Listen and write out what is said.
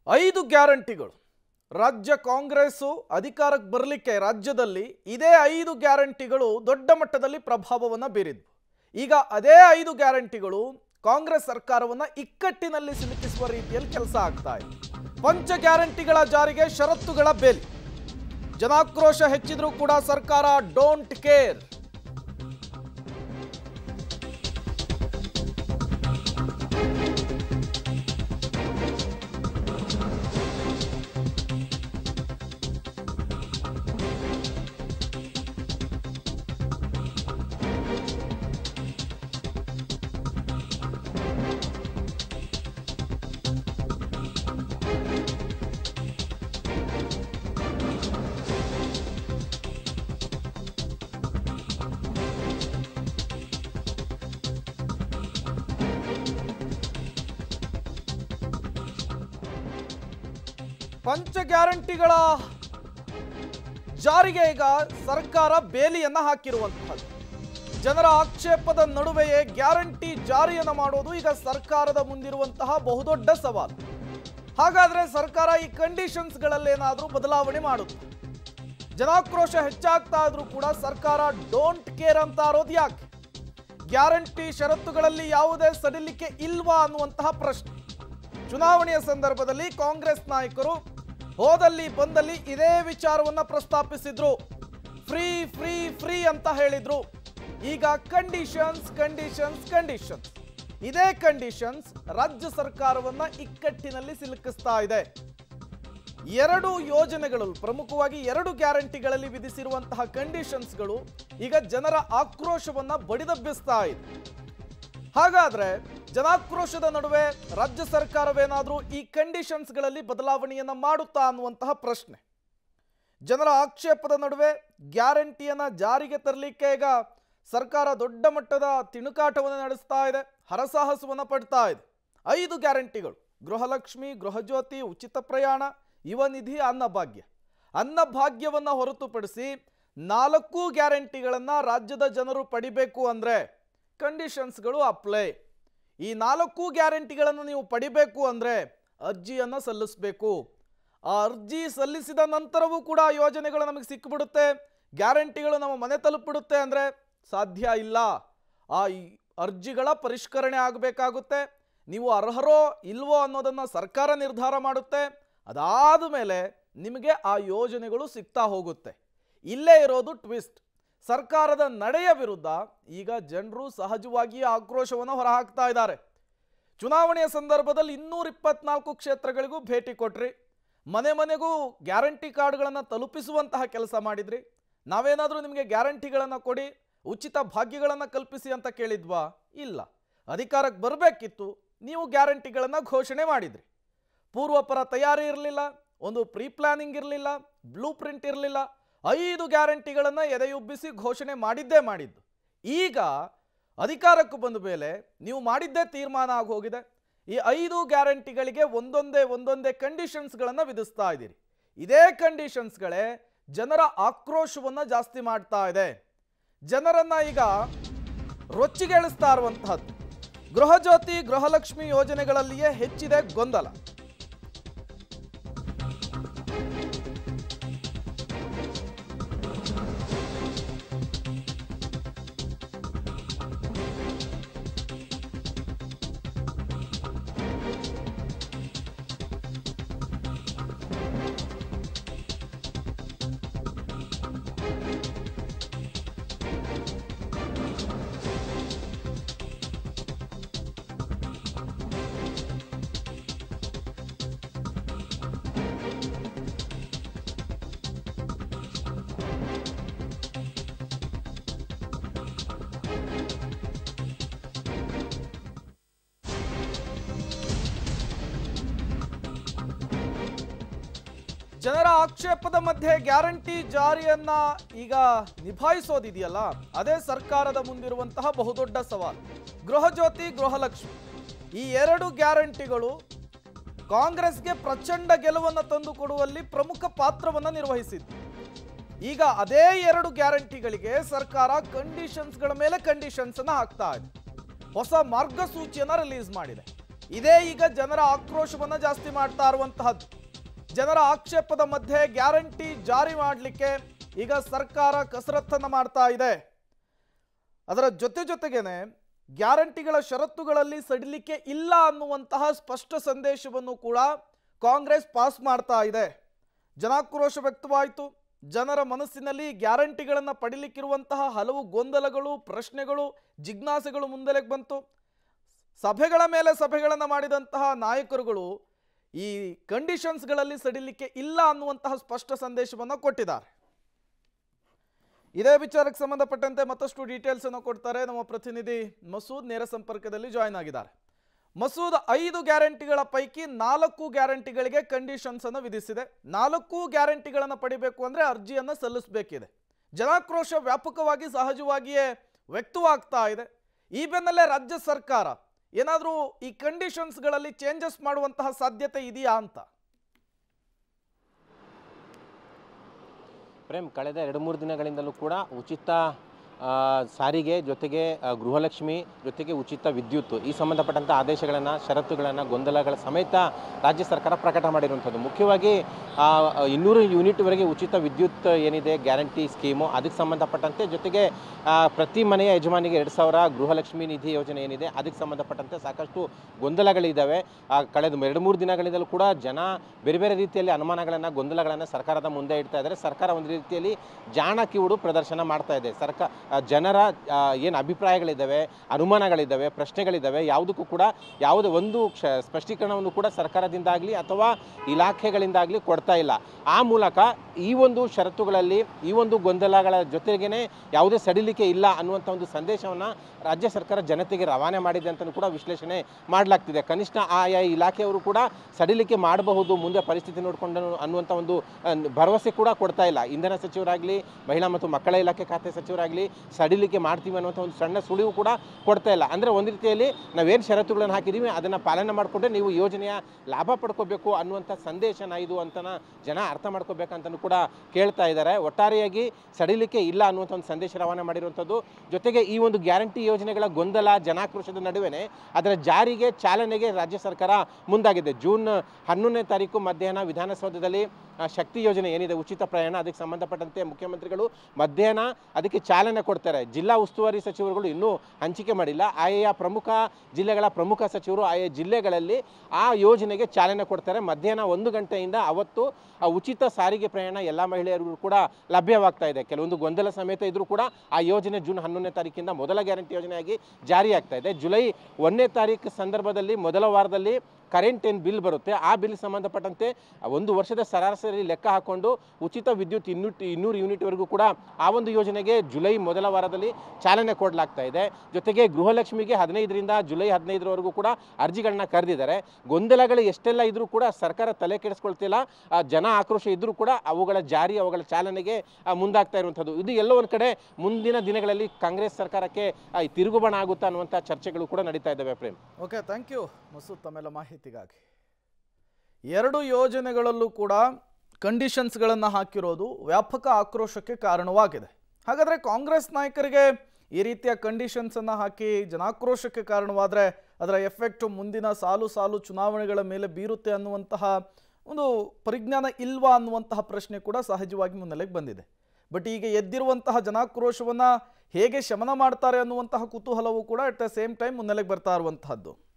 ಐದು ಗ್ಯಾರಂಟಿಗಳು ರಾಜ್ಯ ಕಾಂಗ್ರೆಸ್ಸು ಅಧಿಕಾರಕ್ಕೆ ಬರಲಿಕ್ಕೆ ರಾಜ್ಯದಲ್ಲಿ ಇದೇ ಐದು ಗ್ಯಾರಂಟಿಗಳು ದೊಡ್ಡ ಮಟ್ಟದಲ್ಲಿ ಪ್ರಭಾವವನ್ನು ಬೀರಿದ್ವು ಈಗ ಅದೇ ಐದು ಗ್ಯಾರಂಟಿಗಳು ಕಾಂಗ್ರೆಸ್ ಸರ್ಕಾರವನ್ನು ಇಕ್ಕಟ್ಟಿನಲ್ಲಿ ಸಿಲುಕಿಸುವ ರೀತಿಯಲ್ಲಿ ಕೆಲಸ ಆಗ್ತಾ ಇದೆ ಪಂಚ ಗ್ಯಾರಂಟಿಗಳ ಜಾರಿಗೆ ಷರತ್ತುಗಳ ಬೇಲಿ ಜನಾಕ್ರೋಶ ಹೆಚ್ಚಿದ್ರೂ ಕೂಡ ಸರ್ಕಾರ ಡೋಂಟ್ ಕೇರ್ ಪಂಚ ಗ್ಯಾರಂಟಿಗಳ ಜಾರಿಗೆ ಈಗ ಸರ್ಕಾರ ಬೇಲಿಯನ್ನ ಹಾಕಿರುವಂತಹದ್ದು ಜನರ ಆಕ್ಷೇಪದ ನಡುವೆಯೇ ಗ್ಯಾರಂಟಿ ಜಾರಿಯನ್ನ ಮಾಡೋದು ಈಗ ಸರ್ಕಾರದ ಮುಂದಿರುವಂತಹ ಬಹುದೊಡ್ಡ ಸವಾಲು ಹಾಗಾದ್ರೆ ಸರ್ಕಾರ ಈ ಕಂಡೀಷನ್ಸ್ಗಳಲ್ಲೇನಾದರೂ ಬದಲಾವಣೆ ಮಾಡುತ್ತೆ ಜನಾಕ್ರೋಶ ಹೆಚ್ಚಾಗ್ತಾ ಇದ್ರೂ ಕೂಡ ಸರ್ಕಾರ ಡೋಂಟ್ ಕೇರ್ ಅಂತ ಇರೋದು ಯಾಕೆ ಗ್ಯಾರಂಟಿ ಷರತ್ತುಗಳಲ್ಲಿ ಯಾವುದೇ ಸಡಿಲಿಕೆ ಇಲ್ವಾ ಅನ್ನುವಂತಹ ಪ್ರಶ್ನೆ ಚುನಾವಣೆಯ ಸಂದರ್ಭದಲ್ಲಿ ಕಾಂಗ್ರೆಸ್ ನಾಯಕರು ಹೋದಲ್ಲಿ ಬಂದಲ್ಲಿ ಇದೇ ವಿಚಾರವನ್ನ ಪ್ರಸ್ತಾಪಿಸಿದ್ರು ಫ್ರೀ ಫ್ರೀ ಫ್ರೀ ಅಂತ ಹೇಳಿದ್ರು ಈಗ ಕಂಡೀಷನ್ಸ್ ಕಂಡೀಷನ್ಸ್ ಕಂಡೀಷನ್ಸ್ ಇದೇ ಕಂಡೀಷನ್ಸ್ ರಾಜ್ಯ ಸರ್ಕಾರವನ್ನ ಇಕ್ಕಟ್ಟಿನಲ್ಲಿ ಸಿಲುಕಿಸ್ತಾ ಇದೆ ಎರಡು ಯೋಜನೆಗಳು ಪ್ರಮುಖವಾಗಿ ಎರಡು ಗ್ಯಾರಂಟಿಗಳಲ್ಲಿ ವಿಧಿಸಿರುವಂತಹ ಕಂಡೀಷನ್ಸ್ಗಳು ಈಗ ಜನರ ಆಕ್ರೋಶವನ್ನ ಬಡಿದಬ್ಬಿಸ್ತಾ ಇದೆ ಹಾಗಾದ್ರೆ ಜನಾಕ್ರೋಶದ ನಡುವೆ ರಾಜ್ಯ ಸರ್ಕಾರವೇನಾದರೂ ಈ ಕಂಡೀಷನ್ಸ್ಗಳಲ್ಲಿ ಬದಲಾವಣೆಯನ್ನ ಮಾಡುತ್ತಾ ಅನ್ನುವಂತಹ ಪ್ರಶ್ನೆ ಜನರ ಆಕ್ಷೇಪದ ನಡುವೆ ಗ್ಯಾರಂಟಿಯನ್ನ ಜಾರಿಗೆ ತರಲಿಕ್ಕೆ ಈಗ ಸರ್ಕಾರ ದೊಡ್ಡ ಮಟ್ಟದ ತಿಣುಕಾಟವನ್ನು ನಡೆಸ್ತಾ ಇದೆ ಹರಸಾಹಸವನ್ನು ಪಡ್ತಾ ಇದೆ ಐದು ಗ್ಯಾರಂಟಿಗಳು ಗೃಹಲಕ್ಷ್ಮಿ ಗೃಹಜ್ಯೋತಿ ಉಚಿತ ಪ್ರಯಾಣ ಯುವ ನಿಧಿ ಅನ್ನಭಾಗ್ಯ ಅನ್ನಭಾಗ್ಯವನ್ನು ಹೊರತುಪಡಿಸಿ ನಾಲ್ಕು ಗ್ಯಾರಂಟಿಗಳನ್ನು ರಾಜ್ಯದ ಜನರು ಪಡಿಬೇಕು ಅಂದರೆ ಕಂಡೀಷನ್ಸ್ಗಳು ಅಪ್ಲೈ ಈ ನಾಲ್ಕು ಗ್ಯಾರಂಟಿಗಳನ್ನು ನೀವು ಪಡಿಬೇಕು ಅಂದರೆ ಅರ್ಜಿಯನ್ನು ಸಲ್ಲಿಸಬೇಕು ಆ ಅರ್ಜಿ ಸಲ್ಲಿಸಿದ ನಂತರವೂ ಕೂಡ ಆ ಯೋಜನೆಗಳು ನಮಗೆ ಸಿಕ್ಕಿಬಿಡುತ್ತೆ ಗ್ಯಾರಂಟಿಗಳು ನಮ್ಮ ಮನೆ ತಲುಪಿಬಿಡುತ್ತೆ ಅಂದರೆ ಸಾಧ್ಯ ಇಲ್ಲ ಆ ಈ ಅರ್ಜಿಗಳ ಪರಿಷ್ಕರಣೆ ಆಗಬೇಕಾಗುತ್ತೆ ನೀವು ಅರ್ಹರೋ ಇಲ್ವೋ ಅನ್ನೋದನ್ನು ಸರ್ಕಾರ ನಿರ್ಧಾರ ಮಾಡುತ್ತೆ ಅದಾದ ಮೇಲೆ ನಿಮಗೆ ಆ ಯೋಜನೆಗಳು ಸಿಗ್ತಾ ಹೋಗುತ್ತೆ ಇಲ್ಲೇ ಇರೋದು ಟ್ವಿಸ್ಟ್ ಸರ್ಕಾರದ ನಡೆಯ ವಿರುದ್ಧ ಈಗ ಜನರು ಸಹಜವಾಗಿಯೇ ಆಕ್ರೋಶವನ್ನು ಹೊರಹಾಕ್ತಾ ಇದ್ದಾರೆ ಚುನಾವಣೆಯ ಸಂದರ್ಭದಲ್ಲಿ ಇನ್ನೂರ ಇಪ್ಪತ್ನಾಲ್ಕು ಕ್ಷೇತ್ರಗಳಿಗೂ ಭೇಟಿ ಕೊಟ್ರಿ ಮನೆ ಮನೆಗೂ ಗ್ಯಾರಂಟಿ ಕಾರ್ಡ್ಗಳನ್ನು ತಲುಪಿಸುವಂತಹ ಕೆಲಸ ಮಾಡಿದ್ರಿ ನಾವೇನಾದರೂ ನಿಮಗೆ ಗ್ಯಾರಂಟಿಗಳನ್ನು ಕೊಡಿ ಉಚಿತ ಭಾಗ್ಯಗಳನ್ನು ಕಲ್ಪಿಸಿ ಅಂತ ಕೇಳಿದ್ವಾ ಇಲ್ಲ ಅಧಿಕಾರಕ್ಕೆ ಬರಬೇಕಿತ್ತು ನೀವು ಗ್ಯಾರಂಟಿಗಳನ್ನು ಘೋಷಣೆ ಮಾಡಿದ್ರಿ ಪೂರ್ವಪರ ತಯಾರಿ ಇರಲಿಲ್ಲ ಒಂದು ಪ್ರೀ ಪ್ಲಾನಿಂಗ್ ಇರಲಿಲ್ಲ ಬ್ಲೂ ಪ್ರಿಂಟ್ ಇರಲಿಲ್ಲ ಐದು ಗ್ಯಾರಂಟಿಗಳನ್ನು ಎದೆಯುಬ್ಬಿಸಿ ಘೋಷಣೆ ಮಾಡಿದ್ದೇ ಮಾಡಿದ್ದು ಈಗ ಅಧಿಕಾರಕ್ಕೆ ಬಂದ ಮೇಲೆ ನೀವು ಮಾಡಿದ್ದೇ ತೀರ್ಮಾನ ಆಗಿ ಹೋಗಿದೆ ಈ ಐದು ಗ್ಯಾರಂಟಿಗಳಿಗೆ ಒಂದೊಂದೇ ಒಂದೊಂದೇ ಕಂಡೀಷನ್ಸ್ಗಳನ್ನು ವಿಧಿಸ್ತಾ ಇದ್ದೀರಿ ಇದೇ ಕಂಡೀಷನ್ಸ್ಗಳೇ ಜನರ ಆಕ್ರೋಶವನ್ನು ಜಾಸ್ತಿ ಮಾಡ್ತಾ ಇದೆ ಜನರನ್ನ ಈಗ ರೊಚ್ಚಿಗೇಳಿಸ್ತಾ ಇರುವಂತಹದ್ದು ಗೃಹಜ್ಯೋತಿ ಗೃಹಲಕ್ಷ್ಮಿ ಯೋಜನೆಗಳಲ್ಲಿಯೇ ಹೆಚ್ಚಿದೆ ಗೊಂದಲ ಜನರ ಆಕ್ಷೇಪದ ಮಧ್ಯೆ ಗ್ಯಾರಂಟಿ ಜಾರಿಯನ್ನ ಈಗ ನಿಭಾಯಿಸೋದಿದೆಯಲ್ಲ ಅದೇ ಸರ್ಕಾರದ ಮುಂದಿರುವಂತಹ ಬಹುದೊಡ್ಡ ಸವಾಲು ಗೃಹಜ್ಯೋತಿ ಗೃಹಲಕ್ಷ್ಮಿ ಈ ಎರಡು ಗ್ಯಾರಂಟಿಗಳು ಕಾಂಗ್ರೆಸ್ಗೆ ಪ್ರಚಂಡ ಗೆಲುವನ್ನು ತಂದು ಕೊಡುವಲ್ಲಿ ಪ್ರಮುಖ ಪಾತ್ರವನ್ನು ನಿರ್ವಹಿಸಿತ್ತು ಈಗ ಅದೇ ಎರಡು ಗ್ಯಾರಂಟಿಗಳಿಗೆ ಸರ್ಕಾರ ಕಂಡೀಷನ್ಸ್ಗಳ ಮೇಲೆ ಕಂಡೀಷನ್ಸ್ ಅನ್ನ ಹಾಕ್ತಾ ಇದೆ ಹೊಸ ಮಾರ್ಗಸೂಚಿಯನ್ನ ರಿಲೀಸ್ ಮಾಡಿದೆ ಇದೇ ಈಗ ಜನರ ಆಕ್ರೋಶವನ್ನ ಜಾಸ್ತಿ ಮಾಡ್ತಾ ಇರುವಂತಹದ್ದು ಜನರ ಆಕ್ಷೇಪದ ಮಧ್ಯೆ ಗ್ಯಾರಂಟಿ ಜಾರಿ ಮಾಡಲಿಕ್ಕೆ ಈಗ ಸರ್ಕಾರ ಕಸರತ್ತನ್ನ ಮಾಡ್ತಾ ಇದೆ ಅದರ ಜೊತೆ ಜೊತೆಗೇನೆ ಗ್ಯಾರಂಟಿಗಳ ಷರತ್ತುಗಳಲ್ಲಿ ಸಡಿಲಿಕೆ ಇಲ್ಲ ಅನ್ನುವಂತಹ ಸ್ಪಷ್ಟ ಸಂದೇಶವನ್ನು ಕೂಡ ಕಾಂಗ್ರೆಸ್ ಪಾಸ್ ಮಾಡ್ತಾ ಇದೆ ಜನಾಕ್ರೋಶ ವ್ಯಕ್ತವಾಯಿತು ಜನರ ಮನಸ್ಸಿನಲ್ಲಿ ಗ್ಯಾರಂಟಿಗಳನ್ನು ಪಡಿಲಿಕ್ಕಿರುವಂತಹ ಹಲವು ಗೊಂದಲಗಳು ಪ್ರಶ್ನೆಗಳು ಜಿಜ್ಞಾಸೆಗಳು ಮುಂದೆಲೆಗೆ ಬಂತು ಸಭೆಗಳ ಮೇಲೆ ಸಭೆಗಳನ್ನು ಮಾಡಿದಂತಹ ನಾಯಕರುಗಳು ಈ ಕಂಡೀಷನ್ಸ್ಗಳಲ್ಲಿ ಸಡಿಲಿಕ್ಕೆ ಇಲ್ಲ ಅನ್ನುವಂತಹ ಸ್ಪಷ್ಟ ಸಂದೇಶವನ್ನು ಕೊಟ್ಟಿದ್ದಾರೆ ಇದೇ ವಿಚಾರಕ್ಕೆ ಸಂಬಂಧಪಟ್ಟಂತೆ ಮತ್ತಷ್ಟು ಡೀಟೇಲ್ಸ್ ಅನ್ನು ಕೊಡ್ತಾರೆ ನಮ್ಮ ಪ್ರತಿನಿಧಿ ಮಸೂದ್ ನೇರ ಸಂಪರ್ಕದಲ್ಲಿ ಜಾಯ್ನ್ ಆಗಿದ್ದಾರೆ ಮಸೂದ್ ಐದು ಗ್ಯಾರಂಟಿಗಳ ಪೈಕಿ ನಾಲ್ಕು ಗ್ಯಾರಂಟಿಗಳಿಗೆ ಕಂಡೀಷನ್ಸ್ ಅನ್ನು ವಿಧಿಸಿದೆ ನಾಲ್ಕು ಗ್ಯಾರಂಟಿಗಳನ್ನು ಪಡಿಬೇಕು ಅಂದ್ರೆ ಅರ್ಜಿಯನ್ನು ಸಲ್ಲಿಸಬೇಕಿದೆ ಜನಾಕ್ರೋಶ ವ್ಯಾಪಕವಾಗಿ ಸಹಜವಾಗಿಯೇ ವ್ಯಕ್ತವಾಗ್ತಾ ಇದೆ ಈ ಬೆನ್ನಲ್ಲೇ ರಾಜ್ಯ ಸರ್ಕಾರ ಏನಾದರೂ ಈ ಕಂಡೀಷನ್ಸ್ಗಳಲ್ಲಿ ಚೇಂಜಸ್ ಮಾಡುವಂತಹ ಸಾಧ್ಯತೆ ಇದೆಯಾ ಅಂತ ಪ್ರೇಮ್ ಕಳೆದ ಎರಡು ಮೂರು ದಿನಗಳಿಂದಲೂ ಕೂಡ ಉಚಿತ ಆ, ಸಾರಿಗೆ ಜೊತೆಗೆ ಆ, ಗೃಹಲಕ್ಷ್ಮಿ ಜೊತೆಗೆ ಉಚಿತ ವಿದ್ಯುತ್ ಈ ಸಂಬಂಧಪಟ್ಟಂಥ ಆದೇಶಗಳನ್ನು ಷರತ್ತುಗಳನ್ನು ಗೊಂದಲಗಳ ಸಮೇತ ರಾಜ್ಯ ಸರ್ಕಾರ ಪ್ರಕಟ ಮಾಡಿರುವಂಥದ್ದು ಮುಖ್ಯವಾಗಿ ಆ, ಇನ್ನೂರು ಯೂನಿಟ್ವರೆಗೆ ಉಚಿತ ವಿದ್ಯುತ್ ಏನಿದೆ ಗ್ಯಾರಂಟಿ ಸ್ಕೀಮು ಅದಕ್ಕೆ ಸಂಬಂಧಪಟ್ಟಂತೆ ಜೊತೆಗೆ ಆ, ಪ್ರತಿ ಮನೆಯ ಯಜಮಾನಿಗೆ ಎರಡು ಸಾವಿರ ಗೃಹಲಕ್ಷ್ಮಿ ನಿಧಿ ಯೋಜನೆ ಏನಿದೆ ಅದಕ್ಕೆ ಸಂಬಂಧಪಟ್ಟಂತೆ ಸಾಕಷ್ಟು ಗೊಂದಲಗಳಿದ್ದಾವೆ ಆ, ಕಳೆದ ಎರಡು ಮೂರು ದಿನಗಳಿಂದಲೂ ಕೂಡ ಜನ ಬೇರೆ ಬೇರೆ ರೀತಿಯಲ್ಲಿ ಅನುಮಾನಗಳನ್ನು ಗೊಂದಲಗಳನ್ನು ಸರ್ಕಾರದ ಮುಂದೆ ಇಡ್ತಾ ಇದ್ದಾರೆ ಸರ್ಕಾರ ಒಂದು ರೀತಿಯಲ್ಲಿ ಜಾಣ ಕಿವುಡು ಪ್ರದರ್ಶನ ಮಾಡ್ತಾ ಇದೆ ಸರ್ಕಾರ ಜನರ ಏನು ಅಭಿಪ್ರಾಯಗಳಿದ್ದಾವೆ ಅನುಮಾನಗಳಿದ್ದಾವೆ ಪ್ರಶ್ನೆಗಳಿದ್ದಾವೆ ಯಾವುದಕ್ಕೂ ಕೂಡ ಯಾವುದೇ ಒಂದು ಕ್ಷ ಸ್ಪಷ್ಟೀಕರಣವನ್ನು ಕೂಡ ಸರ್ಕಾರದಿಂದಾಗಲಿ ಅಥವಾ ಇಲಾಖೆಗಳಿಂದಾಗಲಿ ಕೊಡ್ತಾ ಇಲ್ಲ ಆ ಮೂಲಕ ಈ ಒಂದು ಷರತ್ತುಗಳಲ್ಲಿ ಈ ಒಂದು ಗೊಂದಲಗಳ ಜೊತೆಗೇನೆ ಯಾವುದೇ ಸಡಿಲಿಕೆ ಇಲ್ಲ ಅನ್ನುವಂಥ ಒಂದು ಸಂದೇಶವನ್ನು ರಾಜ್ಯ ಸರ್ಕಾರ ಜನತೆಗೆ ರವಾನೆ ಮಾಡಿದೆ ಅಂತಲೂ ಕೂಡ ವಿಶ್ಲೇಷಣೆ ಮಾಡಲಾಗ್ತಿದೆ ಕನಿಷ್ಠ ಆಯಾ ಇಲಾಖೆಯವರು ಕೂಡ ಸಡಿಲಿಕೆ ಮಾಡಬಹುದು ಮುಂದೆ ಪರಿಸ್ಥಿತಿ ನೋಡಿಕೊಂಡು ಅನ್ನುವಂಥ ಒಂದು ಆ, ಭರವಸೆ ಕೂಡ ಕೊಡ್ತಾ ಇಲ್ಲ ಇಂಧನ ಸಚಿವರಾಗಲಿ ಮಹಿಳಾ ಮತ್ತು ಮಕ್ಕಳ ಇಲಾಖೆ ಖಾತೆ ಸಚಿವರಾಗಲಿ ಸಡಿಲಿಕೆ ಮಾಡ್ತೀವಿ ಅನ್ನುವಂಥ ಒಂದು ಸಣ್ಣ ಸುಳಿವು ಕೂಡ ಕೊಡ್ತಾ ಇಲ್ಲ ಅಂದರೆ ಒಂದು ರೀತಿಯಲ್ಲಿ ನಾವೇನು ಷರತ್ತುಗಳನ್ನು ಹಾಕಿದ್ದೀವಿ ಅದನ್ನು ಪಾಲನೆ ಮಾಡಿಕೊಂಡ್ರೆ ನೀವು ಯೋಜನೆಯ ಲಾಭ ಪಡ್ಕೋಬೇಕು ಅನ್ನುವಂಥ ಸಂದೇಶನ ಇದು ಅಂತನ ಜನ ಅರ್ಥ ಮಾಡ್ಕೋಬೇಕಂತಲೂ ಕೂಡ ಕೇಳ್ತಾ ಇದ್ದಾರೆ ಒಟ್ಟಾರೆಯಾಗಿ ಸಡಿಲಿಕೆ ಇಲ್ಲ ಅನ್ನುವಂಥ ಒಂದು ಸಂದೇಶ ರವಾನೆ ಮಾಡಿರುವಂಥದ್ದು ಜೊತೆಗೆ ಈ ಒಂದು ಗ್ಯಾರಂಟಿ ಯೋಜನೆಗಳ ಗೊಂದಲ ಜನಾಕ್ರೋಶದ ನಡುವೆನೇ ಅದರ ಜಾರಿಗೆ ಚಾಲನೆಗೆ ರಾಜ್ಯ ಸರ್ಕಾರ ಮುಂದಾಗಿದೆ ಜೂನ್ ಹನ್ನೊಂದನೇ ತಾರೀಕು ಮಧ್ಯಾಹ್ನ ವಿಧಾನಸೌಧದಲ್ಲಿ ಆ, ಶಕ್ತಿ ಯೋಜನೆ ಏನಿದೆ ಉಚಿತ ಪ್ರಯಾಣ ಅದಕ್ಕೆ ಸಂಬಂಧಪಟ್ಟಂತೆ ಮುಖ್ಯಮಂತ್ರಿಗಳು ಮಧ್ಯಾಹ್ನ ಅದಕ್ಕೆ ಚಾಲನೆ ಕೊಡ್ತಾರೆ ಜಿಲ್ಲಾ ಉಸ್ತುವಾರಿ ಸಚಿವರುಗಳು ಇನ್ನೂ ಹಂಚಿಕೆ ಮಾಡಿಲ್ಲ ಆಯಾ ಪ್ರಮುಖ ಜಿಲ್ಲೆಗಳ ಪ್ರಮುಖ ಸಚಿವರು ಆಯಾ ಜಿಲ್ಲೆಗಳಲ್ಲಿ ಆ ಯೋಜನೆಗೆ ಚಾಲನೆ ಕೊಡ್ತಾರೆ ಮಧ್ಯಾಹ್ನ ಒಂದು ಗಂಟೆಯಿಂದ ಅವತ್ತು ಆ ಉಚಿತ ಸಾರಿಗೆ ಪ್ರಯಾಣ ಎಲ್ಲ ಮಹಿಳೆಯರಿಗೂ ಕೂಡ ಲಭ್ಯವಾಗ್ತಾ ಇದೆ ಕೆಲವೊಂದು ಗೊಂದಲ ಸಮೇತ ಇದ್ರೂ ಕೂಡ ಆ ಯೋಜನೆ ಜೂನ್ ಹನ್ನೊಂದನೇ ತಾರೀಕಿಂದ ಮೊದಲ ಗ್ಯಾರಂಟಿ ಯೋಜನೆಯಾಗಿ ಜಾರಿಯಾಗ್ತಾ ಇದೆ ಜುಲೈ ಒಂದನೇ ತಾರೀಕು ಸಂದರ್ಭದಲ್ಲಿ ಮೊದಲ ವಾರದಲ್ಲಿ ಕರೆಂಟ್ ಏನು ಬಿಲ್ ಬರುತ್ತೆ ಆ ಬಿಲ್ ಸಂಬಂಧಪಟ್ಟಂತೆ ಒಂದು ವರ್ಷದ ಸರಾಸರಿ ಲೆಕ್ಕ ಹಾಕೊಂಡು ಉಚಿತ ವಿದ್ಯುತ್ ಇನ್ನೂಟ್ ಇನ್ನೂರು ಯೂನಿಟ್ವರೆಗೂ ಕೂಡ ಆ ಒಂದು ಯೋಜನೆಗೆ ಜುಲೈ ಮೊದಲ ವಾರದಲ್ಲಿ ಚಾಲನೆ ಕೊಡಲಾಗ್ತಾ ಇದೆ ಜೊತೆಗೆ ಗೃಹಲಕ್ಷ್ಮಿಗೆ ಹದಿನೈದರಿಂದ ಜುಲೈ ಹದಿನೈದರವರೆಗೂ ಕೂಡ ಅರ್ಜಿಗಳನ್ನ ಕರೆದಿದ್ದಾರೆ ಗೊಂದಲಗಳು ಎಷ್ಟೆಲ್ಲ ಇದ್ರೂ ಕೂಡ ಸರ್ಕಾರ ತಲೆ ಕೆಡಿಸ್ಕೊಳ್ತಿಲ್ಲ ಆ ಜನ ಆಕ್ರೋಶ ಇದ್ರೂ ಕೂಡ ಅವುಗಳ ಜಾರಿ ಅವುಗಳ ಚಾಲನೆಗೆ ಆ, ಮುಂದಾಗ್ತಾ ಇರುವಂಥದ್ದು ಇದು ಎಲ್ಲೋ ಒಂದು ಕಡೆ ಮುಂದಿನ ದಿನಗಳಲ್ಲಿ ಕಾಂಗ್ರೆಸ್ ಸರ್ಕಾರಕ್ಕೆ ಆ, ತಿರುಗುಬಣ ಆಗುತ್ತಾ ಅನ್ನುವಂಥ ಚರ್ಚೆಗಳು ಕೂಡ ನಡೀತಾ ಇದ್ದಾವೆ Prem okay thank you Masood ತಮ್ಮೆಲ್ಲ ಮಾಹಿತಿಗಾಗಿ ಎರಡು ಯೋಜನೆಗಳಲ್ಲೂ ಕೂಡ ಕಂಡೀಷನ್ಸ್ಗಳನ್ನು ಹಾಕಿರೋದು ವ್ಯಾಪಕ ಆಕ್ರೋಶಕ್ಕೆ ಕಾರಣವಾಗಿದೆ ಹಾಗಾದರೆ ಕಾಂಗ್ರೆಸ್ ನಾಯಕರಿಗೆ ಈ ರೀತಿಯ ಕಂಡೀಷನ್ಸನ್ನು ಹಾಕಿ ಜನಾಕ್ರೋಶಕ್ಕೆ ಕಾರಣವಾದರೆ ಅದರ ಎಫೆಕ್ಟು ಮುಂದಿನ ಸಾಲು ಸಾಲು ಚುನಾವಣೆಗಳ ಮೇಲೆ ಬೀರುತ್ತೆ ಅನ್ನುವಂತಹ ಒಂದು ಪರಿಜ್ಞಾನ ಇಲ್ವಾ ಅನ್ನುವಂತಹ ಪ್ರಶ್ನೆ ಕೂಡ ಸಹಜವಾಗಿ ಮುನ್ನೆಲೆಗೆ ಬಂದಿದೆ ಬಟ್ ಈಗ ಎದ್ದಿರುವಂತಹ ಜನಾಕ್ರೋಶವನ್ನು ಹೇಗೆ ಶಮನ ಮಾಡ್ತಾರೆ ಅನ್ನುವಂತಹ ಕುತೂಹಲವು ಕೂಡ ಅಟ್ ದ ಸೇಮ್ ಟೈಮ್ ಮುನ್ನೆಲೆಗೆ ಬರ್ತಾ ಇರುವಂತಹದ್ದು